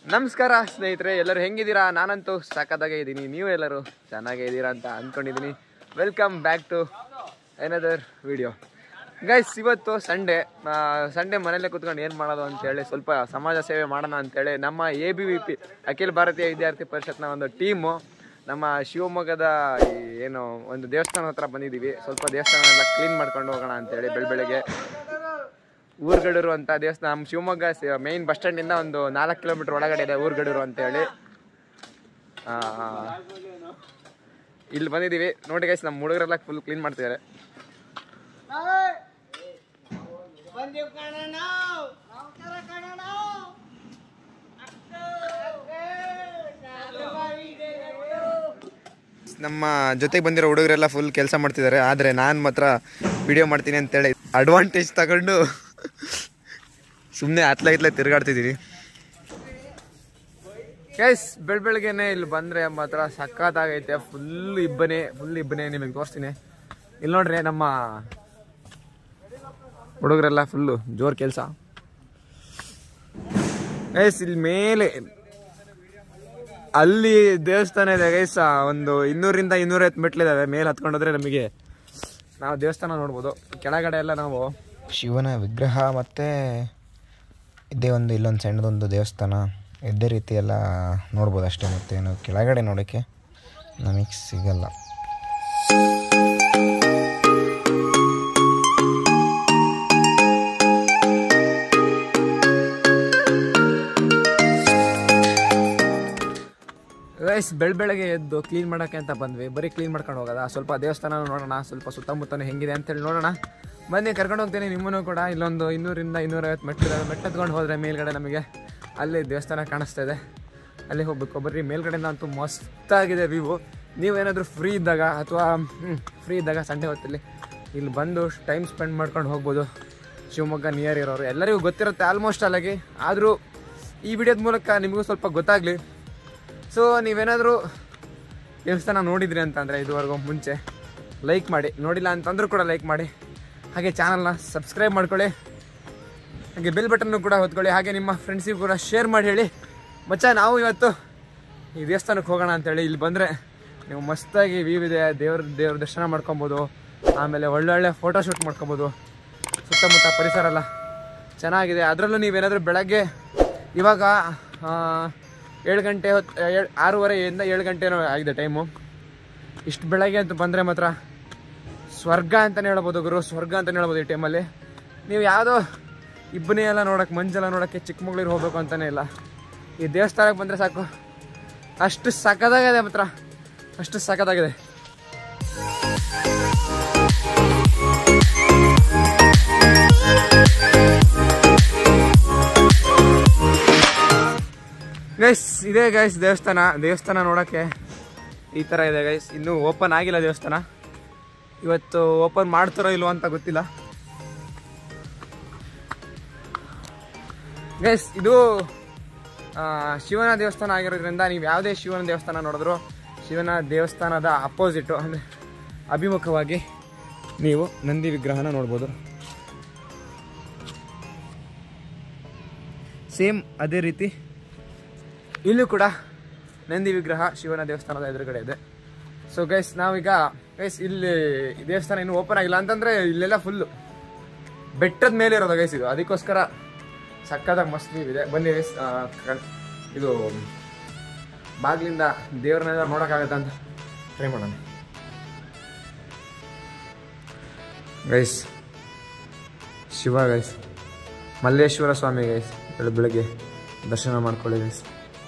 ನಮಸ್ಕಾರ ಸ್ನೇಹಿತರೆ ಎಲ್ಲರೂ ಹೆಂಗಿದ್ದೀರಾ ನಾನಂತೂ ಸಾಕದಾಗೆ ಇದ್ದೀನಿ ನೀವು ಎಲ್ಲರೂ ಚೆನ್ನಾಗೇ ಇದ್ದೀರಾ ಅಂತ ಅಂದ್ಕೊಂಡಿದ್ದೀನಿ welcome back to another video guys ಇವತ್ತು ಸಂಡೇ ಸಂಡೇ ಮನೇಲೆ ಕೂತ್ಕೊಂಡು ಏನು ಮಾಡೋದು ಅಂತೇಳಿ ಸ್ವಲ್ಪ ಸಮಾಜ ಸೇವೆ ಮಾಡೋಣ ಅಂತೇಳಿ ನಮ್ಮ ಎ ಬಿ ವಿ ಪಿ ಅಖಿಲ ಭಾರತೀಯ ವಿದ್ಯಾರ್ಥಿ ಪರಿಷತ್ನ ಒಂದು ಟೀಮು ನಮ್ಮ ಶಿವಮೊಗ್ಗದ ಈ ಏನು ಒಂದು ದೇವಸ್ಥಾನ ಹತ್ರ ಬಂದಿದ್ದೀವಿ ಸ್ವಲ್ಪ ದೇವಸ್ಥಾನ ಎಲ್ಲ ಕ್ಲೀನ್ ಮಾಡ್ಕೊಂಡು ಹೋಗೋಣ ಅಂತೇಳಿ ಬೆಳ ಬೆಳಗ್ಗೆ ಊರ್ಗಡೂರು ಅಂತ ದೇವಸ್ಥಾನ ನಮ್ಮ ಶಿವಮೊಗ್ಗ ಮೇನ್ ಬಸ್ ಸ್ಟ್ಯಾಂಡಿಂದ ಒಂದು ನಾಲ್ಕು ಕಿಲೋಮೀಟರ್ ಒಳಗಡೆ ಇದೆ ಊರ್ಗಡೂರು ಅಂತೇಳಿ ಆ, ಇಲ್ಲಿ ಬಂದಿದ್ದೀವಿ ನೋಡಿ ಗೈಸ್ ನಮ್ಮ ಹುಡುಗರೆಲ್ಲ ಫುಲ್ ಕ್ಲೀನ್ ಮಾಡ್ತಿದ್ದಾರೆ ಬಂದೀವ್ ಕಣ ನಾವು ನಮಸ್ಕಾರ ಕಣ ನಾವು ನಮ್ಮ ಜೊತೆಗೆ ಬಂದಿರೋ ಹುಡುಗರೆಲ್ಲ ಫುಲ್ ಕೆಲಸ ಮಾಡ್ತಿದ್ದಾರೆ ಆದರೆ ನಾನು ಮಾತ್ರ ವಿಡಿಯೋ ಮಾಡ್ತೀನಿ ಅಂತೇಳಿ ಅಡ್ವಾಂಟೇಜ್ ತಗೊಂಡು ಸುಮ್ಮನೆ ಅತ್ಲ ಇತ್ಲ ತಿರುಗಾಡ್ತಿದ್ದೀನಿ ಗೈಸ್ ಬೆಳ ಬೆಳಗ್ಗೆನೆ ಇಲ್ಲಿ ಬಂದರೆ ಮಾತ್ರ ಸಖತ್ತಾಗೈತೆ ಫುಲ್ ಇಬ್ಬನೇ ಫುಲ್ ಇಬ್ಬನೇ ನಿಮಗೆ ತೋರಿಸ್ತೀನಿ ಇಲ್ಲಿ ನೋಡ್ರಿ ನಮ್ಮ ಹುಡುಗರೆಲ್ಲ ಫುಲ್ಲು ಜೋರ್ ಕೆಲಸ ಗೈಸ್ ಇಲ್ಲಿ ಮೇಲೆ ಅಲ್ಲಿ ದೇವಸ್ಥಾನ ಇದೆ ಗೈಸ್ ಒಂದು ಇನ್ನೂರಿಂದ ಇನ್ನೂರೈವತ್ತು ಮೆಟ್ಲಿದಾವೆ ಮೇಲೆ ಹತ್ಕೊಂಡೋದ್ರೆ ನಮಗೆ ನಾವು ದೇವಸ್ಥಾನ ನೋಡ್ಬೋದು ಕೆಳಗಡೆ ಎಲ್ಲ ನಾವು ಶಿವನ ವಿಗ್ರಹ ಮತ್ತು ಇದೇ ಒಂದು ಇಲ್ಲೊಂದು ಸಣ್ಣದೊಂದು ದೇವಸ್ಥಾನ ಇದೇ ರೀತಿ ಎಲ್ಲ ನೋಡ್ಬೋದು ಅಷ್ಟೇ ಮತ್ತೇನು ಕೆಳಗಡೆ ನೋಡೋಕ್ಕೆ ನಮಗೆ ಸಿಗಲ್ಲ ಗೈಸ್ ಬೆಳ ಬೆಳಗ್ಗೆ ಎದ್ದು ಕ್ಲೀನ್ ಮಾಡೋಕ್ಕೆ ಅಂತ ಬಂದ್ವಿ ಬರೀ ಕ್ಲೀನ್ ಮಾಡ್ಕೊಂಡು ಹೋಗೋದ ಸ್ವಲ್ಪ ದೇವಸ್ಥಾನ ನೋಡೋಣ ಸ್ವಲ್ಪ ಸುತ್ತಮುತ್ತನೂ ಹೆಂಗಿದೆ ಅಂತೇಳಿ ನೋಡೋಣ ಬನ್ನಿ ಕರ್ಕೊಂಡು ಹೋಗ್ತೀನಿ ನಿಮ್ಮನ್ನು ಕೂಡ ಇಲ್ಲೊಂದು ಇನ್ನೂರಿಂದ ಇನ್ನೂರೈವತ್ತು ಮೆಟ್ಟಿಲು ಮೆಟ್ಟು ಹತ್ಕೊಂಡು ಹೋದರೆ ಮೇಲ್ಗಡೆ ನಮಗೆ ಅಲ್ಲಿ ದೇವಸ್ಥಾನ ಕಾಣಿಸ್ತಾ ಇದೆ ಅಲ್ಲಿ ಹೋಗ್ಬೇಕು ಬರೀ ಮೇಲ್ಗಡೆಯಿಂದ ಅಂತೂ ಮಸ್ತಾಗಿದೆ ವ್ಯೂ ನೀವೇನಾದರೂ ಫ್ರೀ ಇದ್ದಾಗ ಅಥವಾ ಫ್ರೀ ಇದ್ದಾಗ ಸಂಡೇ ಹೊತ್ತಲ್ಲಿ ಇಲ್ಲಿ ಬಂದು ಟೈಮ್ ಸ್ಪೆಂಡ್ ಮಾಡ್ಕೊಂಡು ಹೋಗ್ಬೋದು ಶಿವಮೊಗ್ಗ ನಿಯರ್ ಇರೋರು ಎಲ್ಲರಿಗೂ ಗೊತ್ತಿರುತ್ತೆ ಆಲ್ಮೋಸ್ಟ್ ಅಲ್ಲಾಗಿ ಆದರೂ ಈ ವಿಡಿಯೋದ ಮೂಲಕ ನಿಮಗೂ ಸ್ವಲ್ಪ ಗೊತ್ತಾಗಲಿ ಸೊ ನೀವೇನಾದರೂ ದೇವಸ್ಥಾನ ನೋಡಿದ್ರಿ ಅಂತಂದರೆ ಇದುವರೆಗೂ ಮುಂಚೆ ಲೈಕ್ ಮಾಡಿ ನೋಡಿಲ್ಲ ಅಂತಂದ್ರೂ ಕೂಡ ಲೈಕ್ ಮಾಡಿ ಹಾಗೆ ಚಾನಲ್ನ ಸಬ್ಸ್ಕ್ರೈಬ್ ಮಾಡ್ಕೊಳ್ಳಿ ಹಾಗೆ ಬೆಲ್ ಬಟನ್ನು ಕೂಡ ಹೊತ್ಕೊಳ್ಳಿ ಹಾಗೆ ನಿಮ್ಮ ಫ್ರೆಂಡ್ಸಿಗೂ ಕೂಡ ಶೇರ್ ಮಾಡಿ ಹೇಳಿ ಮಚ್ಚ ನಾವು ಇವತ್ತು ಈ ದೇವಸ್ಥಾನಕ್ಕೆ ಹೋಗೋಣ ಅಂತೇಳಿ ಇಲ್ಲಿ ಬಂದರೆ ನೀವು ಮಸ್ತಾಗಿ ವ್ಯೂ ಇದೆ ದೇವ್ರ ದೇವ್ರ ದರ್ಶನ ಮಾಡ್ಕೊಬೋದು ಆಮೇಲೆ ಒಳ್ಳೊಳ್ಳೆ ಫೋಟೋ ಶೂಟ್ ಮಾಡ್ಕೊಬೋದು ಸುತ್ತಮುತ್ತ ಪರಿಸರ ಎಲ್ಲ ಚೆನ್ನಾಗಿದೆ ಅದರಲ್ಲೂ ನೀವೇನಾದರೂ ಬೆಳಗ್ಗೆ ಇವಾಗ ಆ, ಏಳು ಗಂಟೆ ಹೊತ್ತು ಏಳು ಆರೂವರೆಯಿಂದ ಏಳು ಗಂಟೆನೋ ಆಗಿದೆ ಟೈಮು ಇಷ್ಟು ಬೆಳಗ್ಗೆ ಅಂತ ಬಂದರೆ ಮಾತ್ರ ಸ್ವರ್ಗ ಅಂತಲೇ ಹೇಳ್ಬೋದು ಗುರು ಸ್ವರ್ಗ ಅಂತಲೇ ಹೇಳ್ಬೋದು ಈ ಟೈಮಲ್ಲಿ ನೀವು ಯಾವುದೋ ಇಬ್ಬನೇ ಎಲ್ಲ ನೋಡೋಕೆ ಮಂಜೆಲ್ಲ ನೋಡೋಕ್ಕೆ ಚಿಕ್ಕಮಗಳೂರು ಹೋಗ್ಬೇಕು ಅಂತಲೇ ಇಲ್ಲ ಈ ದೇವಸ್ಥಾನಕ್ಕೆ ಬಂದರೆ ಸಾಕು ಅಷ್ಟು ಸಖತ್ತಾಗಿದೆ ಮಾತ್ರ ಅಷ್ಟು ಸಖತ್ತಾಗಿದೆ ಗೈಸ್ ಇದೇ ಗೈಸ್ ದೇವಸ್ಥಾನ ದೇವಸ್ಥಾನ ನೋಡೋಕ್ಕೆ ಈ ಥರ ಇದೆ ಗೈಸ್ ಇನ್ನೂ ಓಪನ್ ಆಗಿಲ್ಲ ದೇವಸ್ಥಾನ ಇವತ್ತು ಓಪನ್ ಮಾಡ್ತಾರೋ ಇಲ್ವೋ ಅಂತ ಗೊತ್ತಿಲ್ಲ ಗೈಸ್ ಇದು ಆ, ಶಿವನ ದೇವಸ್ಥಾನ ಆಗಿರೋದ್ರಿಂದ ನೀವು ಯಾವುದೇ ಶಿವನ ದೇವಸ್ಥಾನ ನೋಡಿದ್ರು ಶಿವನ ದೇವಸ್ಥಾನದ ಅಪೋಸಿಟು ಅಂದರೆ ಅಭಿಮುಖವಾಗಿ ನೀವು ನಂದಿ ವಿಗ್ರಹನ ನೋಡ್ಬೋದು ಸೇಮ್ ಅದೇ ರೀತಿ ಇಲ್ಲೂ ಕೂಡ ನಂದಿ ವಿಗ್ರಹ ಶಿವನ ದೇವಸ್ಥಾನದ ಎದುರುಗಡೆ ಇದೆ ಸೊ ಗೈಸ್ ನಾವೀಗ ಗೈಸ್ ಇಲ್ಲಿ ಈ ದೇವಸ್ಥಾನ ಇನ್ನೂ ಓಪನ್ ಆಗಿಲ್ಲ ಅಂತಂದ್ರೆ ಇಲ್ಲೆಲ್ಲ ಫುಲ್ಲು ಬೆಟ್ಟದ ಮೇಲೆ ಇರೋದು ಗೈಸ್ ಇದು ಅದಕ್ಕೋಸ್ಕರ ಸಕ್ಕತ್ತಾಗಿ ಮಸ್ತ್ view ಇದೆ ಬನ್ನಿ ಗೈಸ್ ಇದು ಬಾಗಿಲಿಂದ ದೇವ್ರನ್ನೆಲ್ಲ ನೋಡೋಕ್ಕಾಗತ್ತ ಅಂತ ಟ್ರೈ ಮಾಡೋಣ guys Shiva guys Malleshwara Swamy guys ಬೆಳ ಬೆಳಗ್ಗೆ ದರ್ಶನ ಮಾಡ್ಕೊಳ್ಳಿ ಗೈಸ್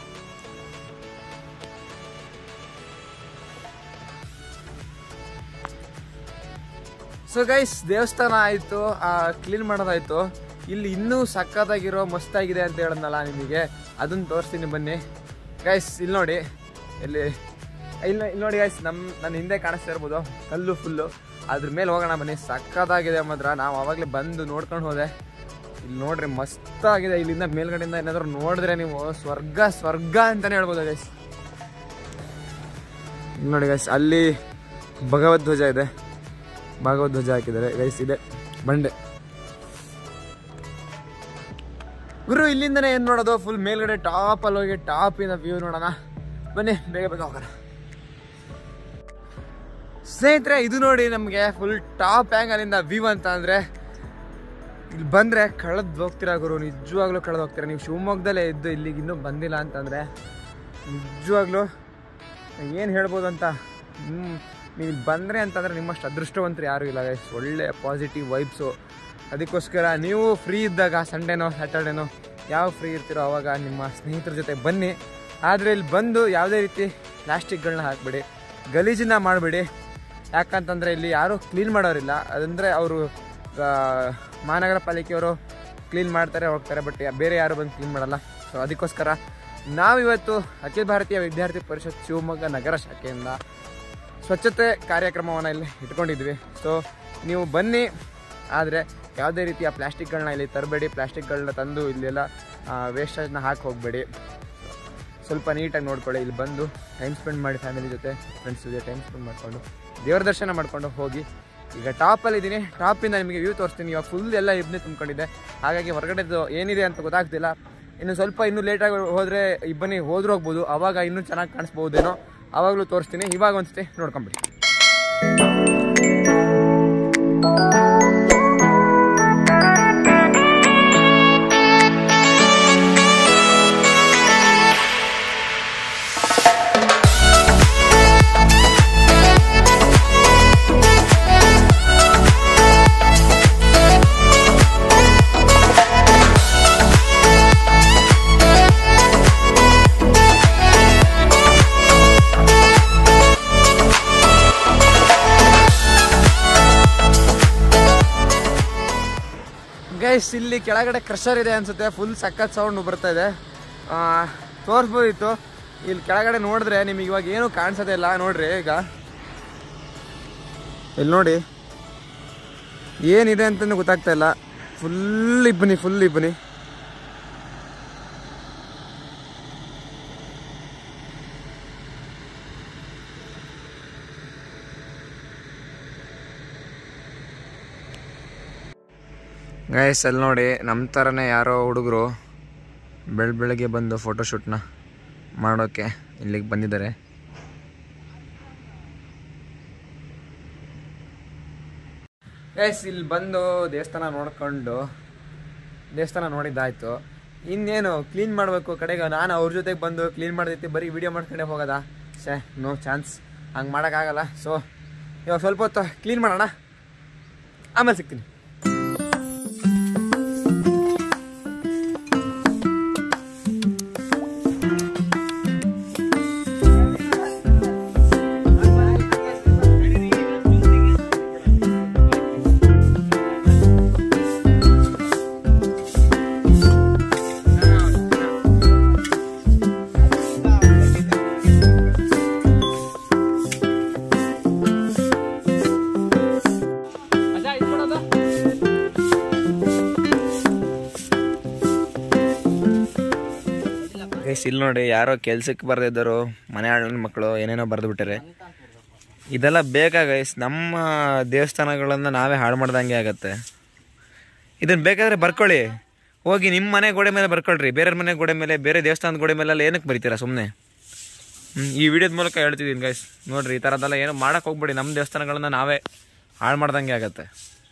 ಸೊ ಗೈಸ್ ದೇವಸ್ಥಾನ ಆಯಿತು ಕ್ಲೀನ್ ಮಾಡೋದಾಯಿತು ಇಲ್ಲಿ ಇನ್ನೂ ಸಕ್ಕತ್ತಾಗಿರೋ ಮಸ್ತಾಗಿದೆ ಅಂತ ಹೇಳದ್ನಲ್ಲ ನಿಮಗೆ ಅದನ್ನು ತೋರಿಸ್ತೀನಿ ಬನ್ನಿ ಗೈಸ್ ಇಲ್ಲಿ ನೋಡಿ ಇಲ್ಲಿ ಇಲ್ಲಿ ಇಲ್ಲಿ ನೋಡಿ ಗೈಸ್ ನಮ್ಮ ನನ್ನ ಹಿಂದೆ ಕಾಣಿಸ್ತಾ ಇರ್ಬೋದು ಕಲ್ಲು ಫುಲ್ಲು ಅದ್ರ ಮೇಲೆ ಹೋಗೋಣ ಬನ್ನಿ ಸಕ್ಕತ್ತಾಗಿದೆ ಮಾತ್ರ ನಾವು ಅವಾಗಲೇ ಬಂದು ನೋಡ್ಕೊಂಡು ಹೋದೆ ಇಲ್ಲಿ ನೋಡ್ರಿ ಮಸ್ತಾಗಿದೆ ಇಲ್ಲಿಂದ ಮೇಲ್ಗಡೆಯಿಂದ ಏನಾದರೂ ನೋಡಿದ್ರೆ ನೀವು ಸ್ವರ್ಗ ಸ್ವರ್ಗ ಅಂತಲೇ ಹೇಳ್ಬೋದು ಗೈಸ್ ಇಲ್ಲಿ ನೋಡಿ ಗೈಸ್ ಅಲ್ಲಿ ಭಗವದ್ಧ್ವಜ ಇದೆ ಭಗವದ್ಧ್ವಜ ಹಾಕಿದ್ದಾರೆ ಗೈಸ್ ಇದೆ ಬಂಡೆ ಗುರು ಇಲ್ಲಿಂದನೇ ಏನು ನೋಡೋದು ಫುಲ್ ಮೇಲ್ಗಡೆ ಟಾಪಲ್ಲಿ ಹೋಗಿ ಟಾಪಿಂದ ವ್ಯೂ ನೋಡೋಣ ಬನ್ನಿ ಬೇಗ ಬೇಗ ಹೋಗೋಣ ಸ್ನೇಹಿತರೆ ಇದು ನೋಡಿ ನಮಗೆ ಫುಲ್ ಟಾಪ್ ಆ್ಯಂಗಲಿಂದ ವ್ಯೂ ಅಂತ ಅಂದರೆ ಇಲ್ಲಿ ಬಂದರೆ ಕಳೆದು ಹೋಗ್ತೀರಾ ಗುರು ನಿಜವಾಗ್ಲೂ ಕಳೆದು ಹೋಗ್ತೀರಾ ನೀವು ಶಿವಮೊಗ್ಗದಲ್ಲೇ ಇದ್ದು ಇಲ್ಲಿಗೆ ಇನ್ನೂ ಬಂದಿಲ್ಲ ಅಂತಂದರೆ ನಿಜವಾಗ್ಲೂ ಏನು ಹೇಳ್ಬೋದು ಅಂತ ಹ್ಮ್, ನೀವು ಇಲ್ಲಿ ಬಂದರೆ ಅಂತಂದರೆ ನಿಮ್ಮಷ್ಟು ಅದೃಷ್ಟವಂತರು ಯಾರೂ ಇಲ್ಲ guys. ಒಳ್ಳೆ ಪಾಸಿಟಿವ್ ವೈಬ್ಸು ಅದಕ್ಕೋಸ್ಕರ ನೀವು ಫ್ರೀ ಇದ್ದಾಗ ಸಂಡೇನೋ ಸ್ಯಾಟರ್ಡೇನೋ ಯಾವ ಫ್ರೀ ಇರ್ತೀರೋ ಅವಾಗ ನಿಮ್ಮ ಸ್ನೇಹಿತರ ಜೊತೆ ಬನ್ನಿ ಆದರೆ ಇಲ್ಲಿ ಬಂದು ಯಾವುದೇ ರೀತಿ ಪ್ಲಾಸ್ಟಿಕ್ಗಳನ್ನ ಹಾಕಬೇಡಿ ಗಲೀಜನ್ನ ಮಾಡಬೇಡಿ ಯಾಕಂತಂದರೆ ಇಲ್ಲಿ ಯಾರೂ ಕ್ಲೀನ್ ಮಾಡೋರಿಲ್ಲ ಅದಂದರೆ ಅವರು ಮಹಾನಗರ ಪಾಲಿಕೆಯವರು ಕ್ಲೀನ್ ಮಾಡ್ತಾರೆ ಹೋಗ್ತಾರೆ ಬಟ್ ಬೇರೆ ಯಾರು ಬಂದು ಕ್ಲೀನ್ ಮಾಡಲ್ಲ ಸೊ ಅದಕ್ಕೋಸ್ಕರ ನಾವಿವತ್ತು ಅಖಿಲ ಭಾರತೀಯ ವಿದ್ಯಾರ್ಥಿ ಪರಿಷತ್ ಶಿವಮೊಗ್ಗ ನಗರ ಶಾಖೆಯಿಂದ ಸ್ವಚ್ಛತೆ ಕಾರ್ಯಕ್ರಮವನ್ನು ಇಲ್ಲಿ ಇಟ್ಕೊಂಡಿದ್ವಿ ಸೊ ನೀವು ಬನ್ನಿ ಆದರೆ ಯಾವುದೇ ರೀತಿಯ ಪ್ಲಾಸ್ಟಿಕ್ಗಳನ್ನ ಇಲ್ಲಿ ತರಬೇಡಿ ಪ್ಲಾಸ್ಟಿಕ್ಗಳನ್ನ ತಂದು ಇಲ್ಲೆಲ್ಲ ವೇಸ್ಟೇಜ್ನ ಹಾಕಿ ಹೋಗಬೇಡಿ ಸ್ವಲ್ಪ ನೀಟಾಗಿ ನೋಡ್ಕೊಳ್ಳಿ ಇಲ್ಲಿ ಬಂದು ಟೈಮ್ ಸ್ಪೆಂಡ್ ಮಾಡಿ ಫ್ಯಾಮಿಲಿ ಜೊತೆ ಫ್ರೆಂಡ್ಸ್ ಜೊತೆ ಟೈಮ್ ಸ್ಪೆಂಡ್ ಮಾಡಿಕೊಂಡು ದೇವ್ರ ದರ್ಶನ ಮಾಡ್ಕೊಂಡು ಹೋಗಿ ಈಗ ಟಾಪಲ್ಲಿ ಇದ್ದೀನಿ ಟಾಪಿಂದ ನಿಮಗೆ ವ್ಯೂ ತೋರಿಸ್ತೀನಿ ಇವಾಗ ಫುಲ್ ಎಲ್ಲ ಇಬ್ಬನೇ ತುಂಬ್ಕೊಂಡಿದ್ದೆ ಹಾಗಾಗಿ ಹೊರಗಡೆದು ಏನಿದೆ ಅಂತ ಗೊತ್ತಾಗ್ತಿಲ್ಲ ಇನ್ನು ಸ್ವಲ್ಪ ಇನ್ನೂ ಲೇಟಾಗಿ ಹೋದರೆ ಇಬ್ಬನಿ ಹೋದ್ರೂ ಹೋಗ್ಬೋದು ಅವಾಗ ಇನ್ನೂ ಚೆನ್ನಾಗಿ ಕಾಣಿಸ್ಬೋದೇನೋ ಆವಾಗಲೂ ತೋರಿಸ್ತೀನಿ ಇವಾಗ ಒಂದ್ಸತಿ ನೋಡ್ಕೊಂಬಿಡಿ ಗೈಸ್ ಇಲ್ಲಿ ಕೆಳಗಡೆ ಕ್ರಷರ್ ಇದೆ ಅನ್ಸುತ್ತೆ ಫುಲ್ ಸಖತ್ ಸೌಂಡ್ ಬರ್ತಾ ಇದೆ ಆ, ತೋರಿಸ್ಬೋದಿತ್ತು ಇಲ್ಲಿ ಕೆಳಗಡೆ ನೋಡಿದ್ರೆ ನಿಮಗೆ ಇವಾಗ ಏನು ಕಾಣಿಸೋದೇ ಇಲ್ಲ ನೋಡ್ರಿ ಈಗ ಇಲ್ಲಿ ನೋಡಿ ಏನಿದೆ ಅಂತಲೂ ಗೊತ್ತಾಗ್ತಾ ಇಲ್ಲ ಫುಲ್ ಇಬ್ಬನಿ ಫುಲ್ ಇಬ್ಬನಿ ಗೈಸ್ ಅಲ್ಲಿ ನೋಡಿ ನಮ್ಮ ಥರನೇ ಯಾರೋ ಹುಡುಗರು ಬೆಳ ಬೆಳಗ್ಗೆ ಬಂದು ಫೋಟೋಶೂಟ್ನ ಮಾಡೋಕ್ಕೆ ಇಲ್ಲಿಗೆ ಬಂದಿದ್ದಾರೆ ಗೈಸ್ ಇಲ್ಲಿ ಬಂದು ದೇವಸ್ಥಾನ ನೋಡ್ಕೊಂಡು ದೇವಸ್ಥಾನ ನೋಡಿದ್ದಾಯ್ತು ಇನ್ನೇನು ಕ್ಲೀನ್ ಮಾಡಬೇಕು ಕಡೆಗೆ ನಾನು ಅವ್ರ ಜೊತೆಗೆ ಬಂದು ಕ್ಲೀನ್ ಮಾಡ್ದೈತಿ ಬರೀ ವಿಡಿಯೋ ಮಾಡ್ಕೊಂಡೆ ಹೋಗೋದಾ ಶೇ ನೋ ಚಾನ್ಸ್ ಹಂಗೆ ಮಾಡೋಕ್ಕಾಗಲ್ಲ ಸೊ ಇವಾಗ ಸ್ವಲ್ಪ ಹೊತ್ತು ಕ್ಲೀನ್ ಮಾಡೋಣ ಆಮೇಲೆ ಸಿಗ್ತೀನಿ ಗೈಸ್ ಇಲ್ಲಿ ನೋಡಿ ಯಾರೋ ಕೆಲ್ಸಕ್ಕೆ ಬರ್ದಿದ್ದರು ಮನೆ ಆಳಿನ ಮಕ್ಕಳು ಏನೇನೋ ಬರೆದು ಬಿಟ್ಟಾರೆ ಇದೆಲ್ಲ ಬೇಕಾ ಗೈಸ್ ನಮ್ಮ ದೇವಸ್ಥಾನಗಳನ್ನ ನಾವೇ ಹಾಳು ಮಾಡ್ದಂಗೆ ಆಗತ್ತೆ ಇದನ್ನ ಬೇಕಾದ್ರೆ ಬರ್ಕೊಳ್ಳಿ ಹೋಗಿ ನಿಮ್ಮ ಮನೆ ಗೋಡೆ ಮೇಲೆ ಬರ್ಕೊಳ್ರಿ ಬೇರೆ ಮನೆ ಗೋಡೆ ಮೇಲೆ ಬೇರೆ ದೇವಸ್ಥಾನದ ಗೋಡೆ ಮೇಲೆಲ್ಲ ಏನಕ್ಕೆ ಬರೀತೀರಾ ಸುಮ್ಮನೆ ಈ ವಿಡಿಯೋದ ಮೂಲಕ ಹೇಳ್ತಿದ್ದೀನಿ ಗೈಸ್ ನೋಡ್ರಿ ಈ ಥರದ್ದೆಲ್ಲ ಏನೋ ಮಾಡಕ್ಕೆ ಹೋಗ್ಬೇಡಿ ನಮ್ಮ ದೇವಸ್ಥಾನಗಳನ್ನ ನಾವೇ ಹಾಳು ಮಾಡ್ದಂಗೆ ಆಗತ್ತೆ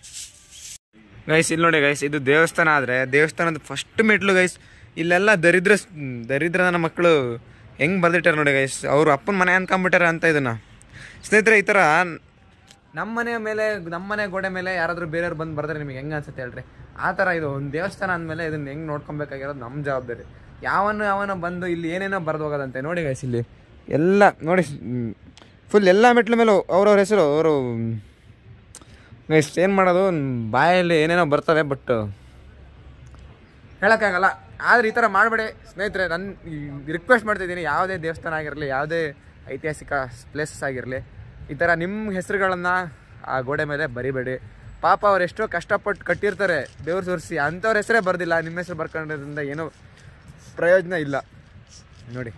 ಗೈಸ್ ಇಲ್ಲಿ ನೋಡಿ ಗೈಸ್ ಇದು ದೇವಸ್ಥಾನ ಆದರೆ ದೇವಸ್ಥಾನದ ಫಸ್ಟ್ ಮೆಟ್ಲು ಗೈಸ್ ಇಲ್ಲೆಲ್ಲ ದರಿದ್ರ ದರಿದ್ರ ನನ್ನ ಮಕ್ಕಳು ಹೆಂಗೆ ಬರ್ದಿಟ್ಟಾರೆ ನೋಡಿ ಗೈಸ್ ಅವ್ರು ಅಪ್ಪನ ಮನೆ ಅನ್ಕೊಂಬಿಟ್ಟಾರೆ ಅಂತ ಇದನ್ನ ಸ್ನೇಹಿತರೆ ಈ ಥರ ನಮ್ಮ ಮನೆ ಮೇಲೆ ನಮ್ಮ ಮನೆ ಗೋಡೆ ಮೇಲೆ ಯಾರಾದರೂ ಬೇರೆಯವ್ರು ಬಂದು ಬರ್ತಾರೆ ನಿಮಗೆ ಹೆಂಗೆ ಅನ್ಸುತ್ತೆ ಹೇಳ್ರಿ ಆ ಥರ ಇದು ಒಂದು ದೇವಸ್ಥಾನ ಅಂದಮೇಲೆ ಇದನ್ನ ಹೆಂಗೆ ನೋಡ್ಕೊಬೇಕಾಗಿರೋದು ನಮ್ಮ ಜವಾಬ್ದಾರಿ ಯಾವನು ಯಾವನ ಬಂದು ಇಲ್ಲಿ ಏನೇನೋ ಬರ್ದು ಹೋಗೋದಂತೆ ನೋಡಿ ಗೈಸ್ ಇಲ್ಲಿ ಎಲ್ಲ ನೋಡಿ ಫುಲ್ ಎಲ್ಲ ಮೆಟ್ಲ ಮೇಲೂ ಅವ್ರವ್ರ ಹೆಸರು ಅವರು ನೆಕ್ಸ್ಟ್ ಏನು ಮಾಡೋದು ಬಾಯಲ್ಲಿ ಏನೇನೋ ಬರ್ತವೆ ಬಟ್ ಹೇಳೋಕ್ಕಾಗಲ್ಲ ಆದರೆ ಈ ಥರ ಮಾಡಬೇಡಿ ಸ್ನೇಹಿತರೆ ನನ್ನ ರಿಕ್ವೆಸ್ಟ್ ಮಾಡ್ತಿದ್ದೀನಿ ಯಾವುದೇ ದೇವಸ್ಥಾನ ಆಗಿರಲಿ ಯಾವುದೇ ಐತಿಹಾಸಿಕ ಪ್ಲೇಸಸ್ ಆಗಿರಲಿ ಈ ಥರ ನಿಮ್ಮ ಹೆಸರುಗಳನ್ನು ಆ ಗೋಡೆ ಮೇಲೆ ಬರಿಬೇಡಿ ಪಾಪ ಅವ್ರು ಎಷ್ಟೋ ಕಷ್ಟಪಟ್ಟು ಕಟ್ಟಿರ್ತಾರೆ ದೇವ್ರು ತೋರಿಸಿ ಅಂಥವ್ರ ಹೆಸರೇ ಬರ್ದಿಲ್ಲ ನಿಮ್ಮ ಹೆಸರು ಬರ್ಕೊಂಡಿರೋದ್ರಿಂದ ಏನೂ ಪ್ರಯೋಜನ ಇಲ್ಲ ನೋಡಿ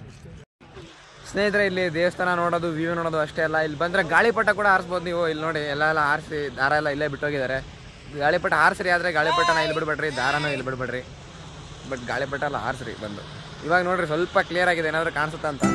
ಸ್ನೇಹಿತರೆ ಇಲ್ಲಿ ದೇವಸ್ಥಾನ ನೋಡೋದು ವ್ಯೂ ನೋಡೋದು ಅಷ್ಟೇ ಅಲ್ಲ ಇಲ್ಲಿ ಬಂದರೆ ಗಾಳಿಪಟ ಕೂಡ ಹಾರಿಸ್ಬೋದು ನೀವು ಇಲ್ಲಿ ನೋಡಿ ಎಲ್ಲ ಎಲ್ಲ ಹಾರಿಸಿ ದಾರ ಎಲ್ಲ ಇಲ್ಲೇ ಬಿಟ್ಟೋಗಿದ್ದಾರೆ ಗಾಳಿಪಟ ಹಾರಿಸ್ರಿ ಆದರೆ ಗಾಳಿಪಟನ ಇಲ್ಲಿ ಬಿಡ್ಬೇಡ್ರಿ ದಾರನೂ ಇಲ್ಲಿ ಬಿಡ್ಬೇಡ್ರಿ ಬಟ್ ಗಾಳಿ ಬೆಟ್ಟ ಹಾರಿಸ್ರಿ ಬಂದು ಇವಾಗ ನೋಡ್ರಿ ಸ್ವಲ್ಪ ಕ್ಲಿಯರ್ ಆಗಿದೆ ಏನಾದರೂ ಕಾಣಿಸುತ್ತಾ ಅಂತ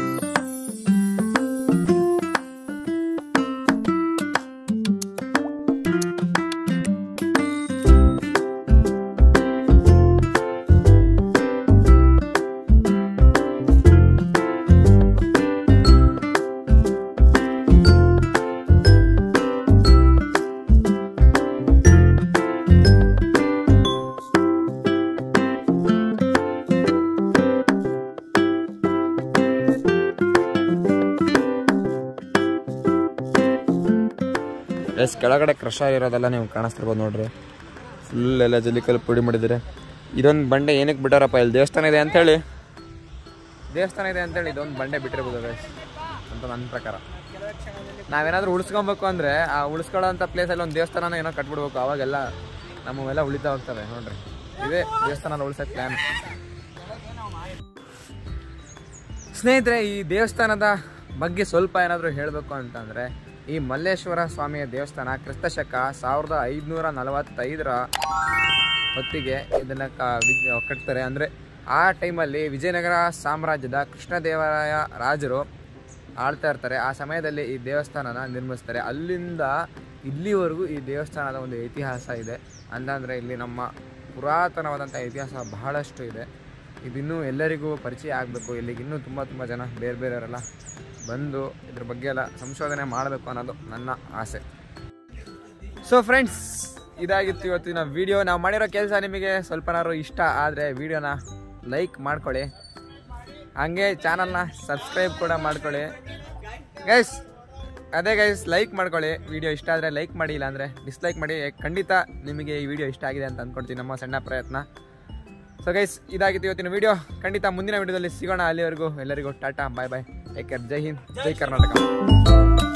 ಎಸ್ ಕೆಳಗಡೆ ಕ್ರಷ್ ಆಗಿರೋದೆಲ್ಲ ನೀವು ಕಾಣಿಸ್ತಿರ್ಬೋದು ನೋಡ್ರಿ ಫುಲ್ ಎಲ್ಲ ಜಲ್ಲಿಕಲ್ಲು ಪುಡಿ ಮಾಡಿದ್ದಾರೆ ಇದೊಂದು ಬಂಡೆ ಏನಕ್ಕೆ ಬಿಟ್ಟಾರಪ್ಪ ಇಲ್ಲಿ ದೇವಸ್ಥಾನ ಇದೆ ಅಂತೇಳಿ ದೇವಸ್ಥಾನ ಇದೆ ಅಂತೇಳಿ ಇದೊಂದು ಬಂಡೆ ಬಿಟ್ಟಿರ್ಬೋದು guys ಅಂತ ನನ್ನ ಪ್ರಕಾರ ನಾವೇನಾದ್ರೂ ಉಳಿಸ್ಕೊಬೇಕು ಅಂದರೆ ಆ ಉಳಿಸ್ಕೊಳ್ಳೋಂಥ ಪ್ಲೇಸಲ್ಲಿ ಒಂದು ದೇವಸ್ಥಾನನ ಏನೋ ಕಟ್ಬಿಡ್ಬೇಕು ಅವಾಗೆಲ್ಲ ನಮ್ಮವೆಲ್ಲ ಉಳಿತಾ ಹೋಗ್ತವೆ ನೋಡ್ರಿ ಇದೇ ದೇವಸ್ಥಾನ ಉಳಿಸೋಕೆ ಪ್ಲ್ಯಾನ್ ಸ್ನೇಹಿತರೆ ಈ ದೇವಸ್ಥಾನದ ಬಗ್ಗೆ ಸ್ವಲ್ಪ ಏನಾದರೂ ಹೇಳಬೇಕು ಅಂತಂದರೆ ಈ ಮಲ್ಲೇಶ್ವರ ಸ್ವಾಮಿಯ ದೇವಸ್ಥಾನ ಕ್ರಿಸ್ತಶಕ ಸಾವಿರದ ಐದುನೂರ ನಲವತ್ತೈದರ ಹೊತ್ತಿಗೆ ಇದನ್ನು ಕ ವಿ- ಕಟ್ತಾರೆ ಅಂದರೆ ಆ ಟೈಮಲ್ಲಿ ವಿಜಯನಗರ ಸಾಮ್ರಾಜ್ಯದ ಕೃಷ್ಣದೇವರಾಯ ರಾಜರು ಆಳ್ತಾ ಇರ್ತಾರೆ ಆ ಸಮಯದಲ್ಲಿ ಈ ದೇವಸ್ಥಾನನ ನಿರ್ಮಿಸ್ತಾರೆ ಅಲ್ಲಿಂದ ಇಲ್ಲಿವರೆಗೂ ಈ ದೇವಸ್ಥಾನದ ಒಂದು ಇತಿಹಾಸ ಇದೆ ಅಂತಂದರೆ ಇಲ್ಲಿ ನಮ್ಮ ಪುರಾತನವಾದಂಥ ಇತಿಹಾಸ ಬಹಳಷ್ಟು ಇದೆ ಇದಿನ್ನೂ ಎಲ್ಲರಿಗೂ ಪರಿಚಯ ಆಗಬೇಕು ಇಲ್ಲಿಗೆ ಇನ್ನೂ ತುಂಬ ತುಂಬ ಜನ ಬೇರೆ ಬೇರೆಯವರೆಲ್ಲ ಬಂದು ಇದ್ರ ಬಗ್ಗೆ ಎಲ್ಲ ಸಂಶೋಧನೆ ಮಾಡಬೇಕು ಅನ್ನೋದು ನನ್ನ ಆಸೆ ಸೊ ಫ್ರೆಂಡ್ಸ್ ಇದಾಗಿತ್ತು ಇವತ್ತಿನ ವಿಡಿಯೋ ನಾವು ಮಾಡಿರೋ ಕೆಲಸ ನಿಮಗೆ ಸ್ವಲ್ಪನಾದ್ರು ಇಷ್ಟ ಆದರೆ ವಿಡಿಯೋನ ಲೈಕ್ ಮಾಡ್ಕೊಳ್ಳಿ ಹಾಗೆ ಚಾನಲ್ನ ಸಬ್ಸ್ಕ್ರೈಬ್ ಕೂಡ ಮಾಡ್ಕೊಳ್ಳಿ ಗೈಸ್ ಅದೇ ಗೈಸ್ ಲೈಕ್ ಮಾಡ್ಕೊಳ್ಳಿ ವಿಡಿಯೋ ಇಷ್ಟ ಆದರೆ ಲೈಕ್ ಮಾಡಿ ಇಲ್ಲಾಂದರೆ ಡಿಸ್ಲೈಕ್ ಮಾಡಿ ಖಂಡಿತ ನಿಮಗೆ ಈ ವಿಡಿಯೋ ಇಷ್ಟ ಆಗಿದೆ ಅಂತ ಅಂದ್ಕೊಳ್ತೀನಿ ನಮ್ಮ ಸಣ್ಣ ಪ್ರಯತ್ನ ಸೊ ಗೈಸ್ ಇದಾಗಿತ್ತು ಇವತ್ತಿನ ವಿಡಿಯೋ ಖಂಡಿತ ಮುಂದಿನ ವಿಡಿಯೋದಲ್ಲಿ ಸಿಗೋಣ ಅಲ್ಲಿವರೆಗೂ ಎಲ್ಲರಿಗೂ tata bye bye take care Jai Hind Jai Karnataka